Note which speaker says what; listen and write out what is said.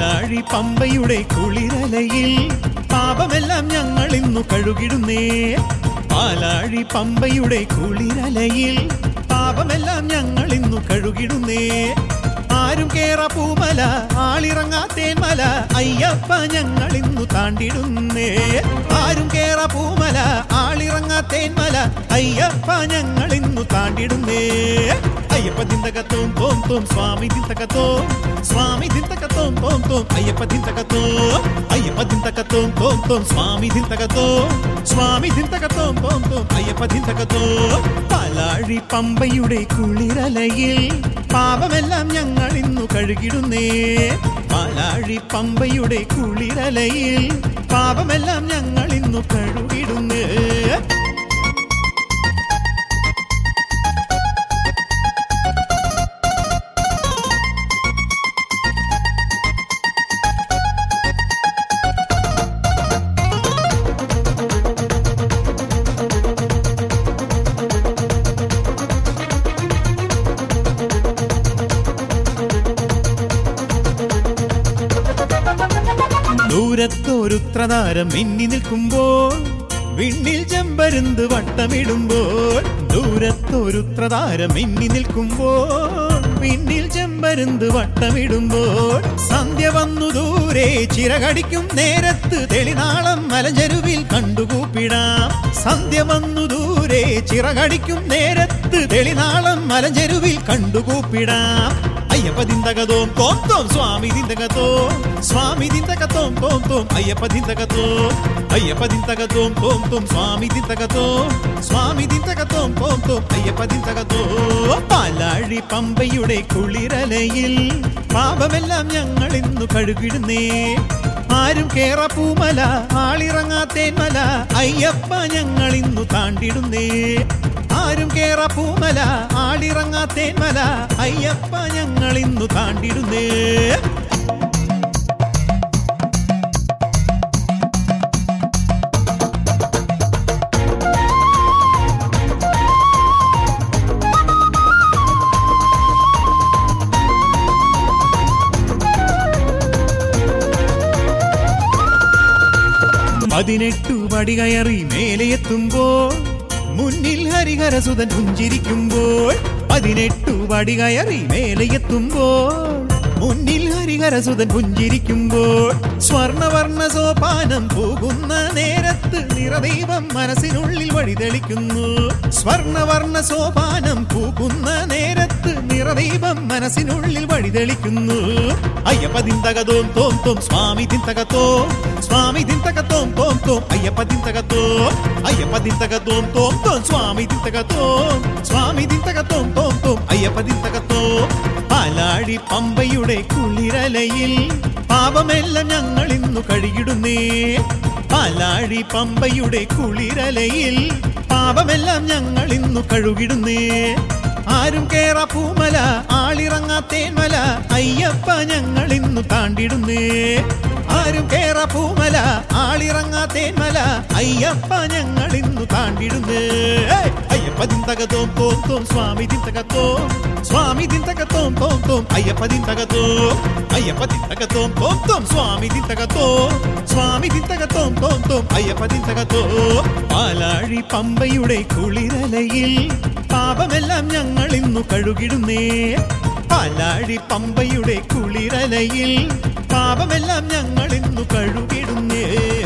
Speaker 1: പാലാഴി പമ്പയുടെ കുളിരലയിൽ പാപമെല്ലാം ഞങ്ങൾ ഇന്നു കഴുകിടുന്നേ പാലാഴി പമ്പയുടെ കുളിരലയിൽ പാപമെല്ലാം ഞങ്ങൾ ഇന്നു കഴുകിടുന്നേ ആരും കേറ പൂമല ആളിറങ്ങാ തേന്മല അയ്യപ്പ ഞങ്ങൾ ഇന്നു താണ്ടിടുന്നേ ആരും കേറ പൂമല ആളിറങ്ങാ തേന്മല അയ്യപ്പ ഞങ്ങൾ ഇന്നു താണ്ടിടുന്നേ അയ്യപ്പ ദിന്തകത്തോം തോം തോം സ്വാമി ദിന്തകത്തോം സ്വാമി ദിന്തകത്തോം തോം തോം അയ്യപ്പ ദിന്തകത്തോം അയ്യപ്പ ദിന്തകത്തോം തോം തോം സ്വാമി ദിന്തകത്തോം സ്വാമി ദിന്തകത്തോം തോം തോം അയ്യപ്പ ദിന്തകത്തോം പാലാഴി പമ്പയുടെ കുളിരലയിൽ പാപമെല്ലാം ഞങ്ങൾ ഇന്നു കഴുകിടുന്നേ പാലാഴി പമ്പയുടെ കുളിരലയിൽ പാപമെല്ലാം ഞങ്ങൾ ഇന്നു കഴുകിടുന്നേ ദൂരത്തൊരുത്രതാരം മിന്നി നിൽക്കുമ്പോൾ വിണ്ണിൽ ചെമ്പരുന്ത് വട്ടമിടുമ്പോൾ ദൂരത്തൊരുത്രതാരം മിന്നി നിൽക്കുമ്പോൾ വിണ്ണിൽ ചെമ്പരുന്ത് വട്ടമിടുമ്പോൾ സന്ധ്യ വന്നു ദൂരെ ചിറകടിക്കും നേരത്ത് തെളിനാളം മലഞ്ചരുവിൽ കണ്ടുകൂപ്പിടാം സന്ധ്യ വന്നു ദൂരെ ചിറകടിക്കും നേരത്ത് തെളിനാളം മലഞ്ചരുവിൽ കണ്ടുകൂപ്പിടാം അയ്യപ്പ ദിന്തകതോം തോം തോം സ്വാമി ദിന്തകത്തോം സ്വാമി ദിന്തകത്തോം തോം തോം അയ്യപ്പ ദിന്തകത്തോം അയ്യപ്പ ദിന്തകത്തോം തോം തോം സ്വാമി ദിന്തകത്തോം സ്വാമി ദിന്തകത്തോം തോം തോം അയ്യപ്പ ദിന്തകത്തോം പാലാഴി പമ്പയുടെ കുളിരലയിൽ പാപമെല്ലാം ഞങ്ങൾ ഇന്നു കഴുകിടുന്നേ ആരും കേറ പൂമല ആളിറങ്ങാത്തേന്മല അയ്യപ്പ ഞങ്ങൾ ഇന്നു താണ്ടിടുന്നേ ആരും കേറ പൂമല ആളിറങ്ങാത്തേന്മല അയ്യപ്പ ഞങ്ങൾ ഇന്നു താണ്ടിടുന്നേ പതിനെട്ടു പടി കയറി മേലെയെത്തുമ്പോൾ മുന്നിൽ ഹരിഹരസുതൻ പുഞ്ചിരിക്കുമ്പോൾ പതിനെട്ടു പടി കയറി മേലെയെത്തുമ്പോൾ മുന്നിൽ ഹരിഹരസുതൻ പുഞ്ചിരിക്കുമ്പോൾ സ്വർണവർണ്ണ സോപാനം പോകുന്ന നേരത്ത് നിറദൈവം മനസ്സിനുള്ളിൽ വഴിതെളിക്കുന്നു സ്വർണവർണ്ണ സോപാനം പൂക്കുന്ന നേരത്ത് നിറദൈവം മനസ്സിനുള്ളിൽ വഴിതെളിക്കുന്നു അയ്യപ്പ ദിന്തകതോം തോം തോം സ്വാമി ദിന്തകത്തോം സ്വാമി ദിന്തകത്തോം തോം തോം അയ്യപ്പ ദിന്തകത്തോം അയ്യപ്പ ദിന്തകത്തോം തോം തോം സ്വാമി ദിന്തകത്തോം സ്വാമി ദിന്തകത്തോം തോം തോം അയ്യപ്പ ദിന്തകത്തോം പാലാഴി പമ്പയുടെ കുളിരലയിൽ പാപമെല്ലാം ഞങ്ങൾ ഇന്നു കഴുകിടുന്നേ പാലാഴി പമ്പയുടെ കുളിരലയിൽ പാപമെല്ലാം ഞങ്ങൾ ഇന്നു കഴുകിടുന്നേ ആരും കേറ പൂമല ആളിറങ്ങാത്തേന്മല അയ്യപ്പ ഞങ്ങൾ ഇന്നു താണ്ടിടുന്നേ ആരും കേറ പൂമല ആളിറങ്ങാത്തേന്മല അയ്യപ്പ ഞങ്ങൾ ഇന്നു താണ്ടിടുന്നേ ഏയ്! അയ്യപ്പ ദിന്തകത്തോം തോം തോം സ്വാമി ദിന്തകത്തോം സ്വാമി ദിന്തകത്തോം തോം തോം അയ്യപ്പ ദിന്തകത്തോം അയ്യപ്പ ദിന്തകത്തോം തോം തോം സ്വാമി ദിന്തകത്തോം സ്വാമി ദിന്തകത്തോം തോം തോം അയ്യപ്പ ദിന്തകത്തോം പാലാഴി പമ്പയുടെ കുളിരലയിൽ പാപമെല്ലാം ഞങ്ങൾ ഇന്നു കഴുകിടുന്നേ പാലാഴി പമ്പയുടെ കുളിരലയിൽ പാപമെല്ലാം ഞങ്ങൾ ഇന്നു കഴുകിടുന്നേ